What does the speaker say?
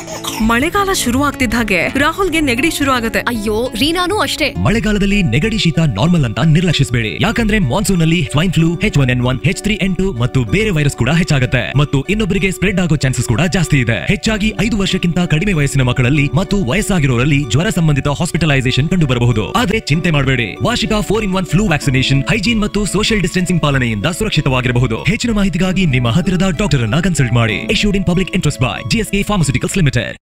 ಮಳೆಗಾಲ ಶುರು ಆಗ್ತಿದ್ದ ಹಾಗೆ ರಾಹುಲ್ಗೆ ನೆಗಡಿ ಶುರು ಆಗುತ್ತೆ ಅಯ್ಯೋ ರೀನಾನು ಅಷ್ಟೇ ಮಳೆಗಾಲದಲ್ಲಿ ನೆಗಡಿ ಶೀತ ನಾರ್ಮಲ್ ಅಂತ ನಿರ್ಲಕ್ಷಿಸಬೇಡಿ ಯಾಕಂದ್ರೆ ಮಾನ್ಸೂನ್ ನಲ್ಲಿ swine flu H one N one H three N two ಮತ್ತು ಬೇರೆ ವೈರಸ್ ಕೂಡ ಹೆಚ್ಚಾಗುತ್ತೆ ಮತ್ತು ಇನ್ನೊಬ್ಬರಿಗೆ ಸ್ಪ್ರೆಡ್ ಆಗೋ ಚಾನ್ಸಸ್ ಕೂಡ ಜಾಸ್ತಿ ಇದೆ ಹೆಚ್ಚಾಗಿ ಐದು ವರ್ಷಕ್ಕಿಂತ ಕಡಿಮೆ ವಯಸ್ಸಿನ ಮಕ್ಕಳಲ್ಲಿ ಮತ್ತು ವಯಸ್ಸಾಗಿರೋರಲ್ಲಿ ಜ್ವರ ಸಂಬಂಧಿತ ಹಾಸ್ಪಿಟಲೈಸೇಷನ್ ಕಂಡು ಬರಬಹುದು ಆದ್ರೆ ಚಿಂತೆ ಮಾಡಬೇಡಿ ವಾರ್ಷಿಕ four in one flu vaccination hygiene ಮತ್ತು ಸೋಷಿಯಲ್ ಡಿಸ್ಟೆನ್ಸಿಂಗ್ ಪಾಲನೆಯಿಂದ ಸುರಕ್ಷಿತವಾಗಿರಬಹುದು ಹೆಚ್ಚಿನ ಮಾಹಿತಿಗಾಗಿ ನಿಮ್ಮ ಹತ್ತಿರದ ಡಾಕ್ಟರ್ ಅನ್ನ ಕನ್ಸಲ್ಟ್ ಮಾಡಿ issued in public interest by GSK pharmaceuticals limited